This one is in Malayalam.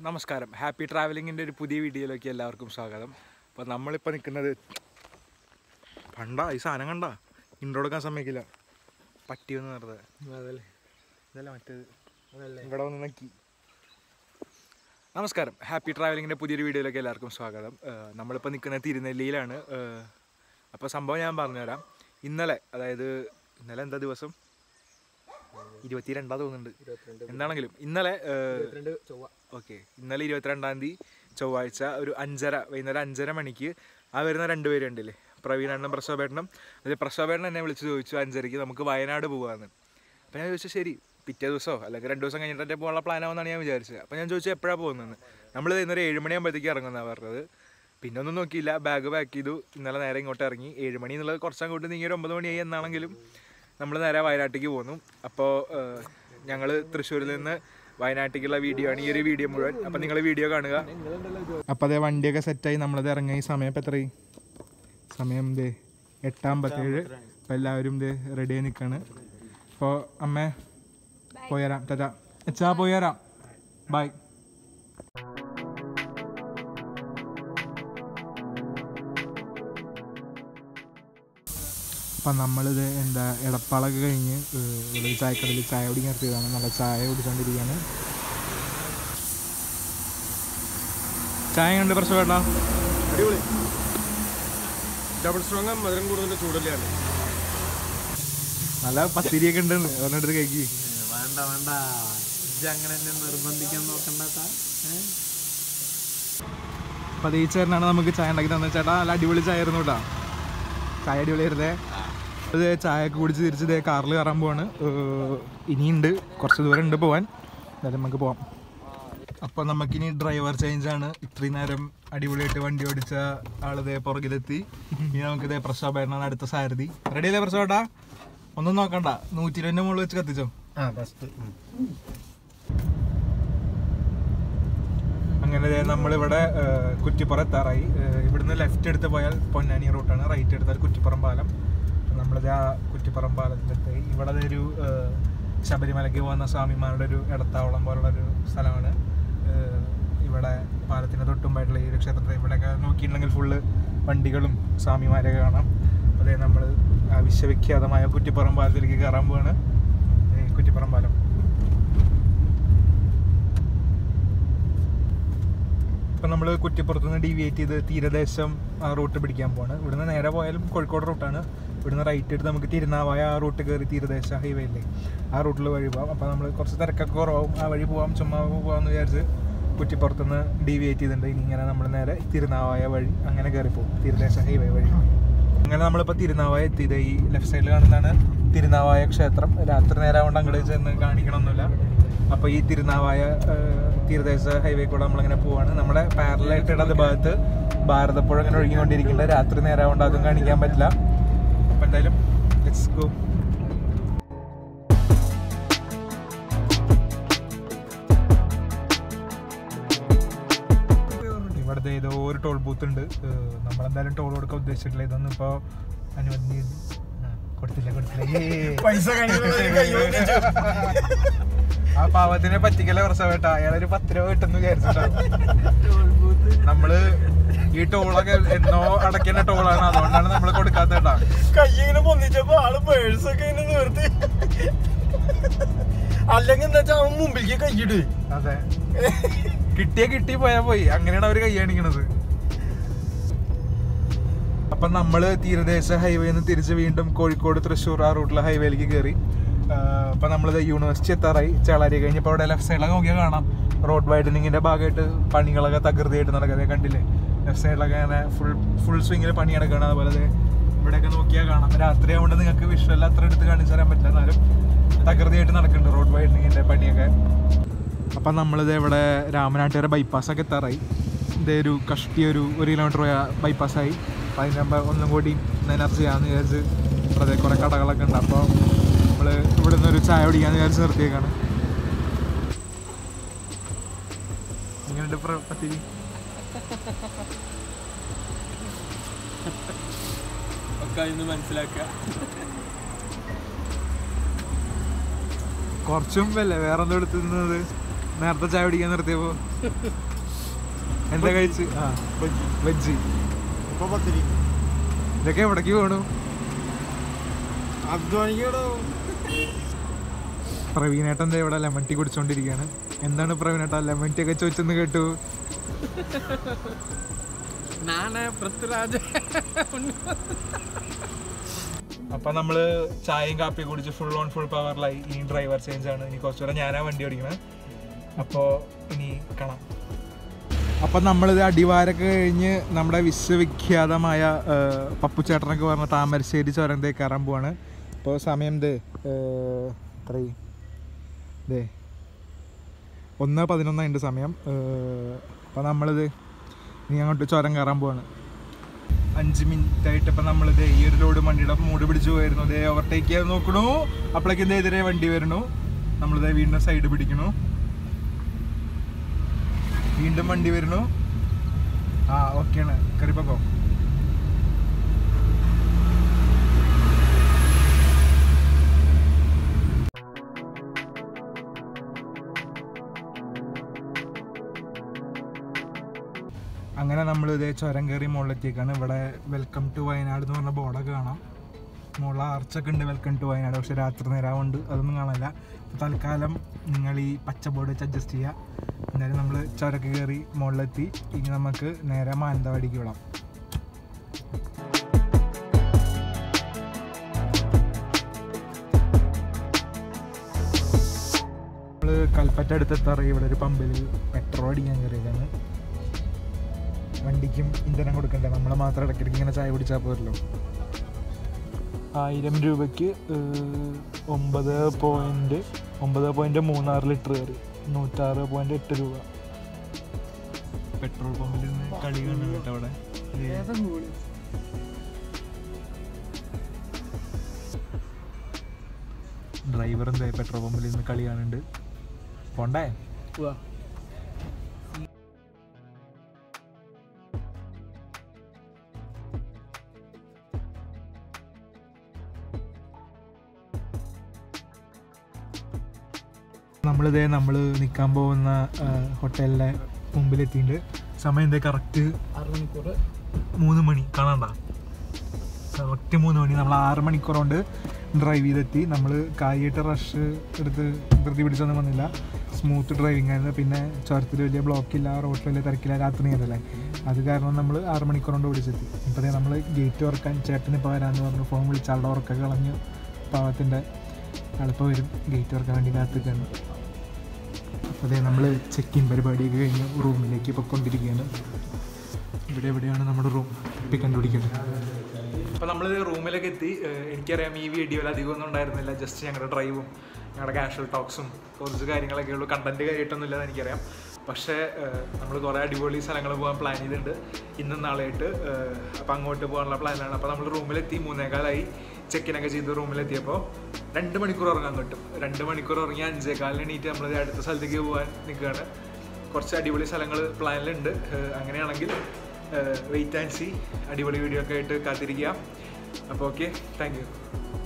നമസ്കാരം ഹാപ്പി ട്രാവലിങ്ങിൻ്റെ ഒരു പുതിയ വീഡിയോയിലേക്ക് എല്ലാവർക്കും സ്വാഗതം അപ്പോൾ നമ്മളിപ്പോൾ നിൽക്കുന്നത് പണ്ടാ ഈ സാധനം കണ്ടാ ഇൻട്രോ എടുക്കാൻ സമ്മതിക്കില്ല പട്ടി വന്ന് വെറുതെ അതല്ലേ ഇതല്ല മറ്റേത് അതല്ലേ ഇവിടെ വന്ന് നക്കി നമസ്കാരം ഹാപ്പി ട്രാവലിങ്ങിൻ്റെ പുതിയൊരു വീഡിയോയിലേക്ക് എല്ലാവർക്കും സ്വാഗതം ഏഹ് നമ്മളിപ്പോൾ നിൽക്കുന്നത് തിരുനെല്ലിയിലാണ് ഏഹ് അപ്പോൾ സംഭവം ഞാൻ പറഞ്ഞുതരാം ഇന്നലെ അതായത് ഇന്നലെ എന്താ ദിവസം ഇരുപത്തിരണ്ടാ തോന്നുന്നുണ്ട് ഇരുപത്തിരണ്ട് എന്താണെങ്കിലും ഇന്നലെ ഏഹ് ഇരുപത്തിരണ്ട് ചൊവ്വ ഓക്കെ ഇന്നലെ ഇരുപത്തിരണ്ടാം തീയതി ചൊവ്വാഴ്ച ഒരു അഞ്ചര വൈകുന്നേരം അഞ്ചര മണിക്ക് ആ വരുന്ന രണ്ടുപേരും ഉണ്ടല്ലേ പ്രവീണണ്ണും പ്രസവപേട്ടനും അതിൽ പ്രസവപേട്ടൻ എന്നെ വിളിച്ച് ചോദിച്ചു അഞ്ചരയ്ക്ക് നമുക്ക് വയനാട് പോകാമെന്ന് അപ്പോൾ ഞാൻ ചോദിച്ചു ശരി പിറ്റേ ദിവസമോ അല്ലെങ്കിൽ രണ്ട് ദിവസം കഴിഞ്ഞിട്ടേ പോകാനുള്ള പ്ലാൻ ആവുമെന്നാണ് ഞാൻ വിചാരിച്ചത് അപ്പോൾ ഞാൻ ചോദിച്ചു എപ്പോഴാണ് പോകുന്നതെന്ന് നമ്മൾ ഇന്നൊരു ഏഴ് മണിയാകുമ്പോഴത്തേക്ക് ഇറങ്ങുന്നതാണ് പറഞ്ഞത് പിന്നെ ഒന്നും നോക്കിയില്ല ബാഗ് പാക്ക് ചെയ്തു ഇന്നലെ നേരെ ഇങ്ങോട്ട് ഇറങ്ങി ഏഴ് മണി എന്നുള്ളത് കുറച്ചങ്ങോട്ട് നീങ്ങി ഒരു ഒമ്പത് മണിയായി എന്നാണെങ്കിലും നമ്മൾ നേരെ വയനാട്ടിലേക്ക് പോന്നു അപ്പോൾ ഞങ്ങൾ തൃശ്ശൂരിൽ നിന്ന് വയനാട്ടിലേക്കുള്ള വീഡിയോ ആണ് ഈ ഒരു വീഡിയോ മുഴുവൻ അപ്പം നിങ്ങൾ വീഡിയോ കാണുക അപ്പോൾ അതേ വണ്ടിയൊക്കെ സെറ്റായി നമ്മളത് ഇറങ്ങി സമയം ഇപ്പം എത്രയായി സമയം ദേ എട്ടാമ്പത്തേഴ് അപ്പോൾ എല്ലാവരും ദേ റെഡി ആയി നിൽക്കുകയാണ് അപ്പോൾ അമ്മ പോയരാം ടാറ്റാ അച്ഛാ പോയരാം ബൈ അപ്പം നമ്മളിത് എന്താ ഇടപ്പാളൊക്കെ കഴിഞ്ഞ് ഏഹ്, ഇവിടെ ഒരു ചായക്കടയിൽ ചായ കുടി നിർത്തിയതാണ് നല്ല ചായ കുടിച്ചുകൊണ്ടിരിക്കുകയാണ് ചായ കണ്ട് പ്രശ്നം വേണ്ട അടിപൊളി ഡബിൾ സ്ട്രോങ് മധുരം കൂടുതൽ ചൂടല്ലാണ് നല്ല പത്തിരിയൊക്കെ ഉണ്ട് ഒന്നെടുത്ത് കഴിക്കി വേണ്ട വേണ്ട ഇജ്ജ് അങ്ങനെ എന്നെ നിർബന്ധിക്കാൻ നോക്കണ്ടാ അപ്പം അത് ഈ ചേട്ടനാണ് നമുക്ക് ചായ ഉണ്ടാക്കി തന്നത് ചേട്ടാ നല്ല അടിപൊളി ചായ ആയിരുന്നു കേട്ടോ ചായ അടിപൊളിയായിരുന്നേ അത് ചായ ഒക്കെ കുടിച്ച് തിരിച്ച് ഇതേ കാറിൽ കയറാൻ പോവാണ് ഏഹ്, ഇനിയുണ്ട് കുറച്ച് ദൂരം ഉണ്ട് പോവാൻ എന്തായാലും നമുക്ക് പോവാം അപ്പോൾ നമുക്കിനി ഡ്രൈവർ ചേഞ്ച് ആണ് ഇത്രയും നേരം അടിപൊളിയായിട്ട് വണ്ടി ഓടിച്ച ആളിതേ പുറകിലെത്തി ഇനി നമുക്ക് ഇതേ പ്രസവപേരണമാണ് അടുത്ത സാരഥി റെഡി അല്ലേ പ്രസവേട്ടാ ഒന്നും നോക്കണ്ട നൂറ്റി ഇരുപതിൻ്റെ മുകളിൽ വെച്ച് കത്തിച്ചോ ആ ബെസ്റ്റ് അങ്ങനെ ദേ നമ്മളിവിടെ ഏഹ്, കുറ്റിപ്പുറം എത്താറായി ഏഹ്, ഇവിടുന്ന് ലെഫ്റ്റ് എടുത്ത് പോയാൽ പൊന്നാനി റൂട്ടാണ് റൈറ്റ് എടുത്താൽ കുറ്റിപ്പുറം പാലം നമ്മളിത് ആ കുറ്റിപ്പുറം പാലത്തിലെത്തി ഇവിടെ ദേ ഒരു ഏഹ്, ശബരിമലയ്ക്ക് പോകുന്ന സ്വാമിമാരുടെ ഒരു ഇടത്താവളം പോലുള്ള ഒരു സ്ഥലമാണ് ഏഹ്, ഇവിടെ പാലത്തിന് തൊട്ടുമ്പായിട്ടുള്ള ഈ ഒരു ക്ഷേത്രത്തിൽ ഇവിടെയൊക്കെ നോക്കിയിട്ടുണ്ടെങ്കിൽ ഫുള്ള് വണ്ടികളും സ്വാമിമാരെയൊക്കെ കാണാം അതേ നമ്മൾ ആ വിശ്വവിഖ്യാതമായ കുറ്റിപ്പുറം പാലത്തിലേക്ക് കയറാൻ പോവാണ് ദേ കുറ്റിപ്പുറം പാലം ഇപ്പം നമ്മൾ കുറ്റിപ്പുറത്ത് നിന്ന് ഡീവിയേറ്റ് ചെയ്ത് തീരദേശം ആ റൂട്ട് പിടിക്കാൻ പോവാണ് ഇവിടുന്ന് നേരെ പോയാലും കോഴിക്കോട് റൂട്ടാണ് ഇവിടുന്ന് റൈറ്റ് എടുത്ത് നമുക്ക് തിരുനാവായ ആ റൂട്ട് കയറി തീരദേശ ഹൈവേ ഇല്ലേ ആ റൂട്ടിൽ വഴി പോകാം അപ്പോൾ നമ്മൾ കുറച്ച് തിരക്കൊക്കെ കുറവാകും ആ വഴി പോകാം ചുമ്മാ പോകാമെന്ന് വിചാരിച്ച് കുറ്റിപ്പുറത്തുനിന്ന് ഡീവിയേറ്റ് ചെയ്തിട്ടുണ്ട് ഇനി ഇങ്ങനെ നമ്മൾ നേരെ തിരുനാവായ വഴി അങ്ങനെ കയറി പോകും തീരദേശ ഹൈവേ വഴി അങ്ങനെ നമ്മളിപ്പോൾ തിരുനാവായ എത്തിയത് ഈ ലെഫ്റ്റ് സൈഡിൽ കാണുന്നതാണ് തിരുനാവായ ക്ഷേത്രം രാത്രി നേരം കൊണ്ട് അങ്ങോട്ട് ചെന്ന് കാണിക്കണമൊന്നുമില്ല അപ്പോൾ ഈ തിരുനാവായ ഏഹ്, തീരദേശ ഹൈവേ കൂടെ നമ്മളിങ്ങനെ പോവാണ് നമ്മുടെ പാരലായിട്ട് ഇടത് ഭാഗത്ത് ഭാരതപ്പുഴ ഇങ്ങനെ ഒഴുകിക്കൊണ്ടിരിക്കുന്നുണ്ട് രാത്രി നേരം കൊണ്ട് അതും കാണിക്കാൻ പറ്റില്ല അപ്പം എന്തായാലും ലെറ്റ്സ് ഗോ ഇവിടുത്തെ ഏതോ ഒരു ടോൾ ബൂത്ത് ഉണ്ട് ഏഹ്, നമ്മളെന്തായാലും ടോൾ കൊടുക്കാൻ ഉദ്ദേശിച്ചിട്ടില്ല ഇതൊന്നും ഇപ്പോൾ അനുവദി ആ, കൊടുത്തില്ല കൊടുത്തില്ല ഏയ്. പൈസ ആ പാവത്തിനെ പറ്റിക്കല പ്രസവേട്ട അയാളൊരു പത്ത് രൂപ കിട്ടുന്നു വിചാരിച്ചിട്ടാ നമ്മള് ഈ ടോളൊക്കെ എന്നോ അടയ്ക്കുന്ന ടോളാണ് അതുകൊണ്ടാണ് നമ്മൾ കൊടുക്കാത്തേട്ടാ കൈ ഇങ്ങനെ പൊന്നിച്ചപ്പോ ആള് പേഴ്സൊക്കെ ഇങ്ങനെ നിർത്തി അല്ലെങ്കിൽ എന്താ വെച്ചാ അവൻ മുമ്പിലേക്ക് കൈയിട് അതെ കിട്ടിയ കിട്ടി പോയാ പോയി അങ്ങനെയാണ് അവര് കൈയാണിക്കണത് അപ്പൊ നമ്മള് തീരദേശ ഹൈവേന്ന് തിരിച്ച് വീണ്ടും കോഴിക്കോട് തൃശ്ശൂർ ആ റൂട്ടിലെ ഹൈവേയിലേക്ക് കയറി അപ്പൊ നമ്മളത് യൂണിവേഴ്സിറ്റി എത്താറായി ചേളാരി കഴിഞ്ഞപ്പോ അവിടെ ലെഫ്റ്റ് സൈഡിലൊക്കെ നോക്കിയാൽ കാണാം റോഡ് വൈഡനിങ്ങിന്റെ ഭാഗമായിട്ട് പണികളൊക്കെ തകൃതിയായിട്ട് നടക്കുന്നത് കണ്ടില്ലേ ലെഫ്റ്റ് സൈഡിലൊക്കെ അങ്ങനെ ഫുൾ ഫുൾ സ്വിങ്ങിൽ പണി നടക്കുകയാണ് അതുപോലെ ദേ ഇവിടെയൊക്കെ നോക്കിയാൽ കാണാം രാത്രി ആവുകൊണ്ട് നിങ്ങൾക്ക് വിഷ്വൽ അത്ര എടുത്ത് കാണിച്ചു തരാൻ പറ്റില്ല എന്നാലും തകൃതിയായിട്ട് നടക്കുന്നുണ്ട് റോഡ് വൈഡനിങ്ങിന്റെ പണിയൊക്കെ അപ്പം നമ്മളിത് ഇവിടെ രാമനാട്ടുകര ബൈപ്പാസൊക്കെ എത്താറായി ഇതേ ഒരു കഷ്ടി ഒരു ഒരു കിലോമീറ്റർ പോയ ബൈപ്പാസ്സായി അപ്പം അതിൻ്റെ ഒന്നും കൂടി എനർജി ചെയ്യാമെന്ന് വിചാരിച്ച് ഇവിടെ കുറേ കടകളൊക്കെ ഉണ്ട് അപ്പോൾ നമ്മൾ ഇവിടെ നിന്ന് ഒരു ചായ കുടിക്കാന്ന് വിചാരിച്ച് നിർത്തിയേക്കാണ് എങ്ങനെയുണ്ട് പ്ര- പത്തിരി ഒക്കെ ഇന്ന് മനസ്സിലാക്കുക കുറച്ചും മുമ്പല്ലേ വേറെ എന്തോ എടുത്തുന്നത് നേരത്തെ ചായ കുടിക്കാൻ നിർത്തിയപ്പോ എന്താ കഴിച്ച് ആ വെജ് ഇപ്പൊ പത്തിരി ഇതൊക്കെ എവിടേക്ക് പോണു അധ്വാനിക്കടോ പ്രവീണേട്ടൻ ദേ ഇവിടെ ലെമൺ ടീ കുടിച്ചോണ്ടിരിക്കുകയാണ് എന്താണ് പ്രവീണേട്ട ലെമൺ ടീ ഒക്കെ ചോദിച്ചെന്ന് കേട്ടു നാണ് പൃഥ്വിരാജ് അപ്പൊ നമ്മള് ചായയും കാപ്പിയും കുടിച്ച് ഫുൾ ഓൺ ഫുൾ പവറിലായി ഇനി ഡ്രൈവർ ചേഞ്ച് ആണ് ഇനി കുറച്ചുകൂടെ ഞാനാ വണ്ടി ഓടിക്കണത് അപ്പോ ഇനി കാണാം അപ്പൊ നമ്മളിത് അടിവാരൊക്കെ കഴിഞ്ഞ് നമ്മുടെ വിശ്വവിഖ്യാതമായ ആ, പപ്പുച്ചേട്ടനൊക്കെ പറഞ്ഞ താമരശ്ശേരി ചുരം ദേ കയറാൻ പോവാണ് ഇപ്പോൾ സമയം ദേ എത്രയും ദേ ഒന്ന് പതിനൊന്നായിട്ട് സമയം അപ്പോൾ നമ്മളിത് ഇനി അങ്ങോട്ട് ചുരം കയറാൻ പോവാണ് അഞ്ച് മിനിറ്റ് ആയിട്ട് ഇപ്പം നമ്മളിത് ഈ ഒരു ലോഡ് വണ്ടിയുടെ മൂട് പിടിച്ച് പോയിരുന്നു ഇതേ ഓവർടേക്ക് ചെയ്യാൻ നോക്കണു അപ്പോഴേക്കും ഇതേ എതിരെ വണ്ടി വരണു നമ്മളിത് വീണ്ടും സൈഡ് പിടിക്കണു വീണ്ടും വണ്ടി വരണു ആ ഓക്കെയാണ് കറിപ്പക്കോ അങ്ങനെ നമ്മൾ ഇതേ ചുരം കയറി മുകളിലെത്തിയേക്കാണ് ഇവിടെ വെൽക്കം ടു വയനാട് എന്ന് പറഞ്ഞ ബോർഡൊക്കെ കാണാം മുകളിൽ ആർച്ചൊക്കെ ഉണ്ട് വെൽക്കം ടു വയനാട് പക്ഷെ രാത്രി നേരമുണ്ട് അതൊന്നും കാണാനില്ല അപ്പോൾ തൽക്കാലം നിങ്ങൾ ഈ പച്ച ബോർഡ് വെച്ച് അഡ്ജസ്റ്റ് ചെയ്യുക എന്തായാലും നമ്മൾ ചുരക്ക് കയറി മുകളിലെത്തി ഇനി നമുക്ക് നേരെ മാനന്തവാടിക്ക് വിടാം നമ്മൾ കൽപ്പറ്റ അടുത്തെത്താറ് ഇവിടെ ഒരു പമ്പിൽ പെട്രോൾ അടിക്കാൻ കയറിയതാണ് വണ്ടിക്കും ഇന്ധനം കൊടുക്കണ്ടേ നമ്മളെ മാത്രം ഇടയ്ക്കിടയ്ക്ക് ഇങ്ങനെ ചായ കുടിച്ചാൽ പോരല്ലോ ആയിരം രൂപയ്ക്ക് ഏഹ്, ഒമ്പത് പോയിന്റ് ഒമ്പത് പോയിന്റ് മൂന്നാറ് ലിറ്റർ കയറി നൂറ്റാറ് പോയിന്റ് എട്ട് രൂപ പെട്രോൾ പമ്പിൽ നിന്ന് കളി കാണുന്നു കേട്ടോ അവിടെ ഡ്രൈവർ എന്താ പെട്രോൾ പമ്പിൽ നിന്ന് കളി കാണുന്നുണ്ട് പോണ്ടേ നമ്മളിതേ നമ്മൾ നിൽക്കാൻ പോകുന്ന ആ, ഹോട്ടലിൻ്റെ മുമ്പിലെത്തിയിട്ടുണ്ട് സമയം എന്തേ കറക്റ്റ് ആറ് മണിക്കൂർ മൂന്ന് മണി കാണണ്ട കറക്റ്റ് മൂന്ന് മണി നമ്മൾ ആറ് മണിക്കൂർ കൊണ്ട് ഡ്രൈവ് ചെയ്തെത്തി നമ്മൾ കാര്യമായിട്ട് റഷ് എടുത്ത് ധൃതി പിടിച്ചൊന്നും വന്നില്ല സ്മൂത്ത് ഡ്രൈവിംഗ് ആയിരുന്നു പിന്നെ ചുരത്തിൽ വലിയ ബ്ലോക്കില്ല റോഡിൽ വലിയ തിരക്കില്ല രാത്രി നേരല്ലേ അത് കാരണം നമ്മൾ ആറ് മണിക്കൂർ കൊണ്ട് ഓടിച്ചെത്തി ഇപ്പോഴേ നമ്മൾ ഗേറ്റ് തുറക്കാൻ ചേട്ടന് ഇപ്പോൾ വരാമെന്ന് പറഞ്ഞു ഫോൺ വിളിച്ച ആളുടെ ഉറക്കൊക്കെ കളഞ്ഞു പാവത്തിൻ്റെ ആളിപ്പോൾ വരും ഗേറ്റ് തുറക്കാൻ വേണ്ടി കാത്തിക്കാണ് അതെ നമ്മൾ ചെക്ക് ഇൻ പരിപാടിയൊക്കെ കഴിഞ്ഞ് റൂമിലേക്ക് പൊയ്ക്കൊണ്ടിരിക്കുകയാണ് ഇവിടെ എവിടെയാണ് നമ്മുടെ റൂം ഇപ്പം കണ്ടുപിടിക്കേണ്ടത് അപ്പോൾ നമ്മൾ റൂമിലേക്ക് എത്തി ഏഹ് എനിക്കറിയാം ഈ വീഡിയോയിൽ അധികം ഒന്നും ഉണ്ടായിരുന്നില്ല ജസ്റ്റ് ഞങ്ങളുടെ ഡ്രൈവും ഞങ്ങളുടെ കാഷ്വൽ ടോക്സും കുറച്ച് കാര്യങ്ങളൊക്കെ ഉള്ളൂ കണ്ടന്റ് കാര്യമായിട്ടൊന്നും ഇല്ലെന്ന് എനിക്കറിയാം പക്ഷേ നമ്മൾ കുറേ അടിപൊളി സ്ഥലങ്ങൾ പോകാൻ പ്ലാൻ ചെയ്തിട്ടുണ്ട് ഇന്നും നാളെയായിട്ട് അപ്പോൾ അങ്ങോട്ട് പോകാനുള്ള പ്ലാനാണ് അപ്പോൾ നമ്മൾ റൂമിലെത്തി മൂന്നേകാലായി ചെക്കിനൊക്കെ ചെയ്ത് റൂമിലെത്തിയപ്പോൾ രണ്ട് മണിക്കൂർ ഉറങ്ങാൻ കിട്ടും രണ്ട് മണിക്കൂർ ഉറങ്ങി അഞ്ചേകാലിന് എണീറ്റ് നമ്മൾ അടുത്ത സ്ഥലത്തേക്ക് പോകാൻ നിൽക്കുകയാണ് കുറച്ച് അടിപൊളി സ്ഥലങ്ങൾ പ്ലാനിലുണ്ട് ഏഹ് അങ്ങനെയാണെങ്കിൽ വെയിറ്റ് ആൻഡ് സി അടിപൊളി വീഡിയോ ഒക്കെ ആയിട്ട് കാത്തിരിക്കുക അപ്പോൾ ഓക്കെ താങ്ക് യു